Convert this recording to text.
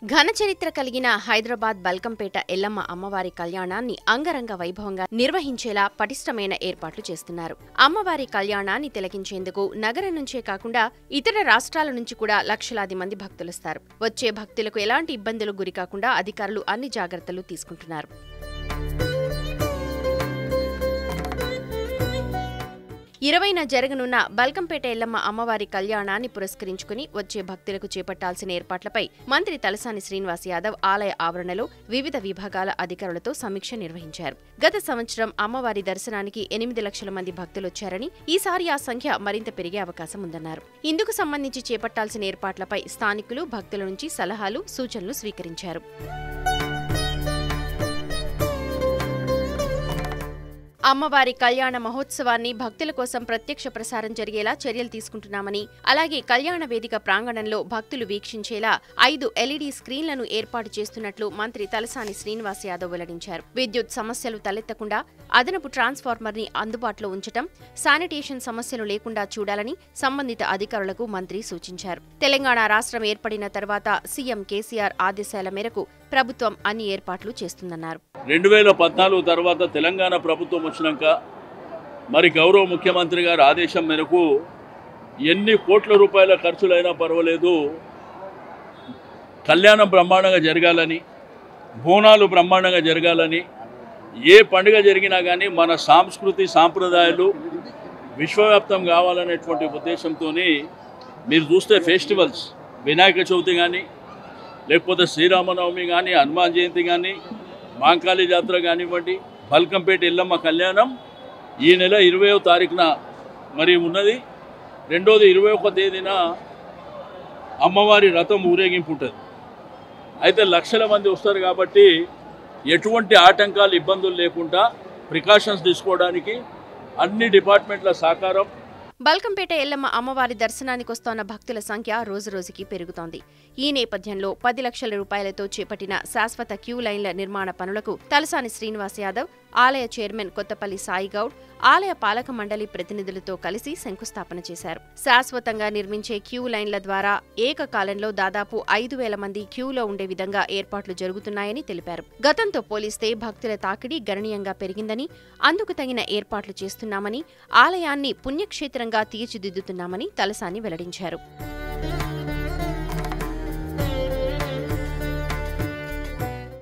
ఘన చరిత్ర కలిగిన హైదరాబాద్ బల్కంపేట ఎల్లమ్మ అమ్మవారి కళ్యాణాన్ని అంగరంగ వైభవంగా నిర్వహించేలా పటిష్టమైన ఏర్పాట్లు చేస్తున్నారు అమ్మవారి కళ్యాణాన్ని తిలకించేందుకు నగరం నుంచే కాకుండా ఇతర రాష్ట్రాల నుంచి కూడా లక్షలాది మంది భక్తులొస్తారు వచ్చే భక్తులకు ఎలాంటి ఇబ్బందులు గురికాకుండా అధికారులు అన్ని జాగ్రత్తలు తీసుకుంటున్నారు ఇరవైన జరగనున్న బల్కంపేట ఎల్లమ్మ అమ్మవారి కళ్యాణాన్ని పురస్కరించుకుని వచ్చే భక్తులకు చేపట్టాల్సిన ఏర్పాట్లపై మంత్రి తలసాని శ్రీనివాస్ యాదవ్ ఆలయ ఆవరణలో వివిధ విభాగాల అధికారులతో సమీక్ష నిర్వహించారు గత సంవత్సరం అమ్మవారి దర్శనానికి ఎనిమిది లక్షల మంది భక్తులొచ్చారని ఈసారి ఆ సంఖ్య మరింత పెరిగే అవకాశం ఉందన్నారు ఇందుకు సంబంధించి చేపట్టాల్సిన ఏర్పాట్లపై స్థానికులు భక్తుల నుంచి సలహాలు సూచనలు స్వీకరించారు అమ్మవారి కళ్యాణ మహోత్సవాన్ని భక్తుల కోసం ప్రత్యక్ష ప్రసారం జరిగేలా చర్యలు తీసుకుంటున్నామని అలాగే కళ్యాణ వేదిక ప్రాంగణంలో భక్తులు వీక్షించేలా ఐదు ఎల్ఈడీ స్క్రీన్లను ఏర్పాటు చేస్తున్నట్లు మంత్రి తలసాని శ్రీనివాస్ యాదవ్ వెల్లడించారు విద్యుత్ సమస్యలు తలెత్తకుండా అదనపు ట్రాన్స్ఫార్మర్ ని అందుబాటులో ఉంచటం శానిటేషన్ సమస్యలు లేకుండా చూడాలని సంబంధిత అధికారులకు మంత్రి సూచించారు తెలంగాణ రాష్ట్రం ఏర్పడిన తర్వాత సీఎం కేసీఆర్ ఆదేశాల మేరకు ప్రభుత్వం అన్ని ఏర్పాట్లు చేస్తుందన్నారు రెండు వేల పద్నాలుగు తర్వాత తెలంగాణ ప్రభుత్వం వచ్చినాక మరి గౌరవ ముఖ్యమంత్రి గారి ఆదేశం మేరకు ఎన్ని కోట్ల రూపాయల ఖర్చులైనా పర్వాలేదు కళ్యాణం బ్రహ్మాండంగా జరగాలని బోనాలు బ్రహ్మాండంగా జరగాలని ఏ పండుగ జరిగినా కానీ మన సాంస్కృతి సాంప్రదాయాలు విశ్వవ్యాప్తం కావాలనేటువంటి ఉద్దేశంతో మీరు చూస్తే ఫెస్టివల్స్ వినాయక చవితి కానీ లేకపోతే శ్రీరామనవమి కానీ హనుమాన్ జయంతి కానీ మాంకాళి జాతర కానివ్వండి బల్కంపేట ఎల్లమ్మ కళ్యాణం ఈ నెల ఇరవయో తారీఖున మరి ఉన్నది రెండోది ఇరవై ఒక్క తేదీన అమ్మవారి రథం ఊరేగింపు ఉంటుంది అయితే లక్షల మంది వస్తారు కాబట్టి ఎటువంటి ఆటంకాలు ఇబ్బందులు లేకుండా ప్రికాషన్స్ తీసుకోవడానికి అన్ని డిపార్ట్మెంట్ల సహకారం బల్కంపేట ఎల్లమ్మ అమ్మవారి దర్శనానికి వస్తోన్న భక్తుల సంఖ్య రోజురోజుకి పెరుగుతోంది ఈ నేపథ్యంలో పది లక్షల రూపాయలతో చేపట్టిన శాశ్వత క్యూ లైన్ల నిర్మాణ పనులకు తలసాని శ్రీనివాస్ యాదవ్ ఆలయ చైర్మన్ కొత్తపల్లి సాయి గౌడ్ ఆలయ పాలక మండలి ప్రతినిధులతో కలిసి శంకుస్థాపన చేశారు శాశ్వతంగా నిర్మించే క్యూ లైన్ల ద్వారా ఏకకాలంలో దాదాపు ఐదు వేల మంది క్యూలో ఉండే విధంగా ఏర్పాట్లు జరుగుతున్నాయని తెలిపారు గతంతో పోలిస్తే భక్తుల తాకిడి గణనీయంగా పెరిగిందని అందుకు తగిన ఏర్పాట్లు చేస్తున్నామని ఆలయాన్ని పుణ్యక్షేత్రంగా తీర్చిదిద్దుతున్నామని తలసాని వెల్లడించారు